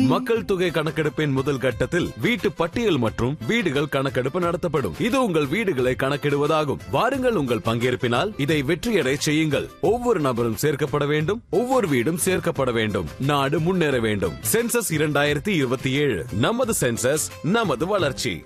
மக்கள் தொகை கணக்கெடுப்பின் முதல் கட்டத்தில் வீட்டு பட்டியல் மற்றும் வீடுகள் கணக்கெடுப்பு நடத்தப்படும் இது உங்கள் வீடுகளை கணக்கிடுவதாகும் வாருங்கள் உங்கள் பங்கேற்பினால் இதை வெற்றியடை செய்யுங்கள் ஒவ்வொரு நபரும் சேர்க்கப்பட வேண்டும் ஒவ்வொரு வீடும் சேர்க்கப்பட வேண்டும் நாடு முன்னேற வேண்டும் சென்சஸ் இரண்டாயிரத்தி இருபத்தி ஏழு நமது சென்சஸ் நமது வளர்ச்சி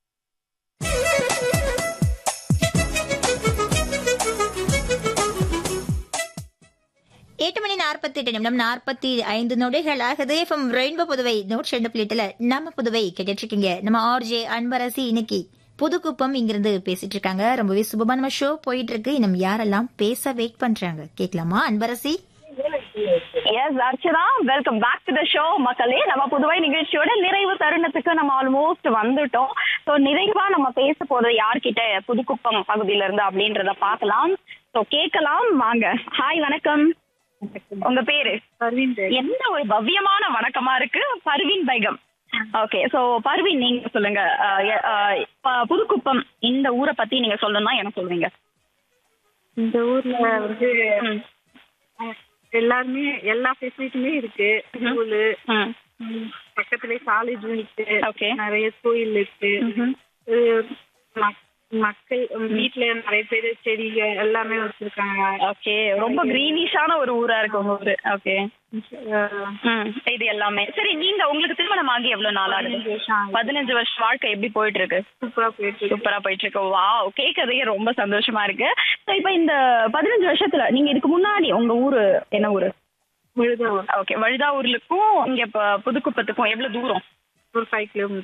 எட்டு மணி நாற்பத்தி எட்டு நிமிடம் நாற்பத்தி ஐந்து நொடிகள் ஆகுது எஃப்எம் ரெயின்போ புதுவை நூற்றி ரெண்டு புள்ளியத்துல நம்ம புதுவை கேட்டுட்டு இருக்கீங்க நம்ம ஆர்ஜே அன்பரசி இன்னைக்கு புதுக்குப்பம் இங்கிருந்து பேசிட்டு இருக்காங்க ரொம்பவே சுபமா நம்ம ஷோ போயிட்டு இருக்கு இன்னும் யாரெல்லாம் பேச வெயிட் பண்றாங்க கேட்கலாமா Anbarasi yes Archana welcome back to the show மக்களே நம்ம புதுவை நிகழ்ச்சியோட நிறைவு தருணத்துக்கு நம்ம ஆல்மோஸ்ட் வந்துட்டோம் ஸோ நிறைவா நம்ம பேச போறது யார்கிட்ட புதுக்குப்பம் பகுதியில இருந்து அப்படின்றத பார்க்கலாம் ஸோ கேட்கலாம் வாங்க ஹாய் வணக்கம் உங்க பேரு எந்த ஒரு பவ்யமான வணக்கமா இருக்கு பர்வீன் பைகம் ஓகே சோ பர்வீன் நீங்க சொல்லுங்க அஹ், எ- அஹ், ப- புதுக்குப்பம் இந்த ஊரை பத்தி நீங்க சொல்லணும்னா என்ன சொல்வீங்க இந்த ஊர்ல வந்து ம். எல்லாருமே எல்லா ஃபெசிலிட்டியுமே இருக்கு ஸ்கூலு ம். பக்கத்துலயே காலேஜ் இருக்கு Okay. நிறைய கோயில் இருக்கு ம்ஹும். அஹ் மக்- மக்கள் வீட்ல நிறைய பேர் செடிக எல்லாமே வச்சிருக்காங்க ஓகே ரொம்ப கிரீனிஷான ஒரு ஊரா இருக்கு உங்க ஊரு ஓகே அஹ் இது எல்லாமே சரி நீங்க உங்களுக்கு திருமணம் ஆகி எவ்வளவு நாள் ஆகுது பதினஞ்சு வருஷம் ஆகுது. பதினஞ்சு வருஷம் வாழ்க்கை எப்படி போயிட்டு இருக்கு சூப்பரா போயிட்டு இருக்கு. சூப்பரா போயிட்டு இருக்கு வாவ் கேட்கறதுக்கே ரொம்ப சந்தோஷமா இருக்கு சோ இப்போ இந்த பதினஞ்சு வருஷத்துல நீங்க இதுக்கு முன்னாடி உங்க ஊரு என்ன ஊரு விழுதும் ஓகே வழுதா ஊர்லுக்கும் இங்க இப்ப புதுக்குப்பத்துக்கும் எவ்வளவு தூரம் ஒரு ஃபைவ் கிலோமீட்டர்